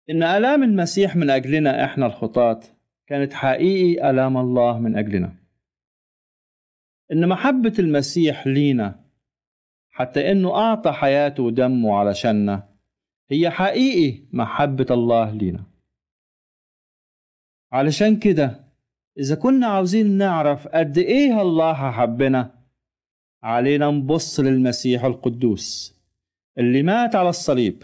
إن آلام المسيح من أجلنا إحنا الخطاة كانت حقيقي آلام الله من أجلنا إن محبة المسيح لينا حتى إنه أعطى حياته ودمه علشاننا هي حقيقي محبة الله لينا علشان كده إذا كنا عاوزين نعرف قد إيه الله حبنا علينا نبص للمسيح القدوس اللي مات على الصليب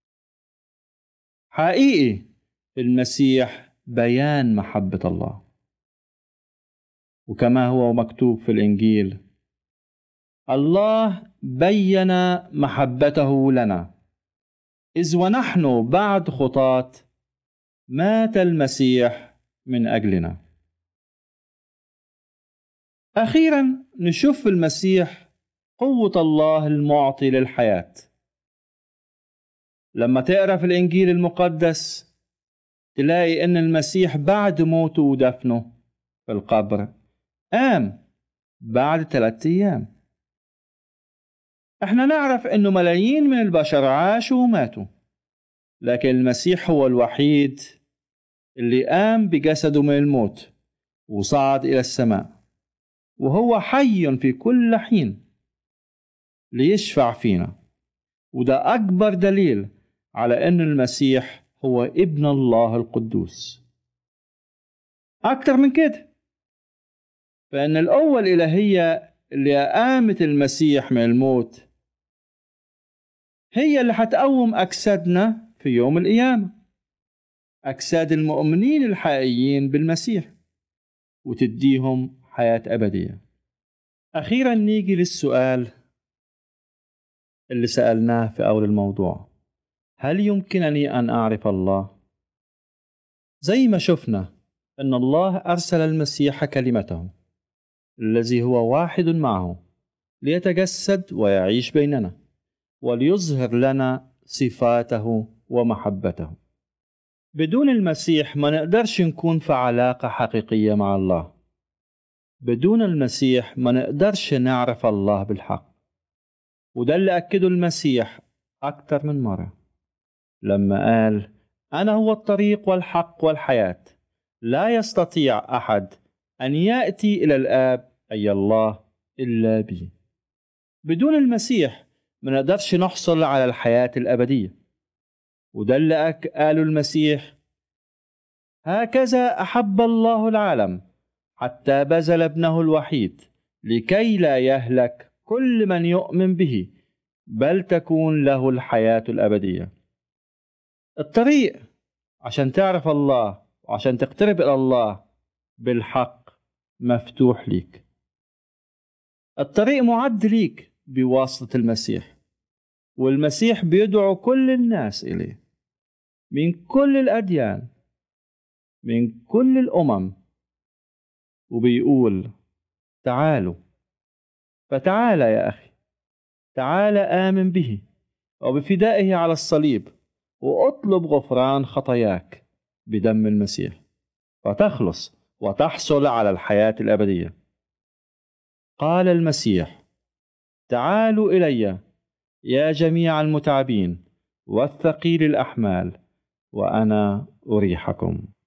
حقيقي المسيح بيان محبة الله وكما هو مكتوب في الإنجيل الله بين محبته لنا إذ ونحن بعد خطاة مات المسيح من أجلنا أخيرا نشوف في المسيح قوة الله المعطي للحياة لما تقرأ في الإنجيل المقدس تلاقي إن المسيح بعد موته ودفنه في القبر قام بعد ثلاثة أيام احنا نعرف انه ملايين من البشر عاشوا وماتوا لكن المسيح هو الوحيد اللي قام بجسده من الموت وصعد الى السماء وهو حي في كل حين ليشفع فينا وده اكبر دليل على ان المسيح هو ابن الله القدوس اكتر من كده فان القوه الالهيه اللي قامت المسيح من الموت هي اللي حتقوم أجسادنا في يوم القيامة أجساد المؤمنين الحقيقيين بالمسيح وتديهم حياة أبدية أخيرا نيجي للسؤال اللي سألناه في أول الموضوع هل يمكنني أن أعرف الله؟ زي ما شفنا أن الله أرسل المسيح كلمته الذي هو واحد معه ليتجسد ويعيش بيننا وليظهر لنا صفاته ومحبته بدون المسيح ما نقدرش نكون في علاقة حقيقية مع الله بدون المسيح ما نقدرش نعرف الله بالحق وده اللي أكده المسيح أكتر من مرة لما قال أنا هو الطريق والحق والحياة لا يستطيع أحد أن يأتي إلى الآب أي الله إلا بي بدون المسيح ما نقدرش نحصل على الحياة الأبدية وده اللي قاله المسيح هكذا أحب الله العالم حتى بذل ابنه الوحيد لكي لا يهلك كل من يؤمن به بل تكون له الحياة الأبدية الطريق عشان تعرف الله وعشان تقترب إلى الله بالحق مفتوح ليك الطريق معد ليك بواسطة المسيح والمسيح بيدعو كل الناس إليه من كل الأديان من كل الأمم وبيقول تعالوا فتعال يا أخي تعال آمن به وبفدائه على الصليب واطلب غفران خطاياك بدم المسيح فتخلص وتحصل على الحياة الأبدية قال المسيح تعالوا الي يا جميع المتعبين والثقيل الاحمال وانا اريحكم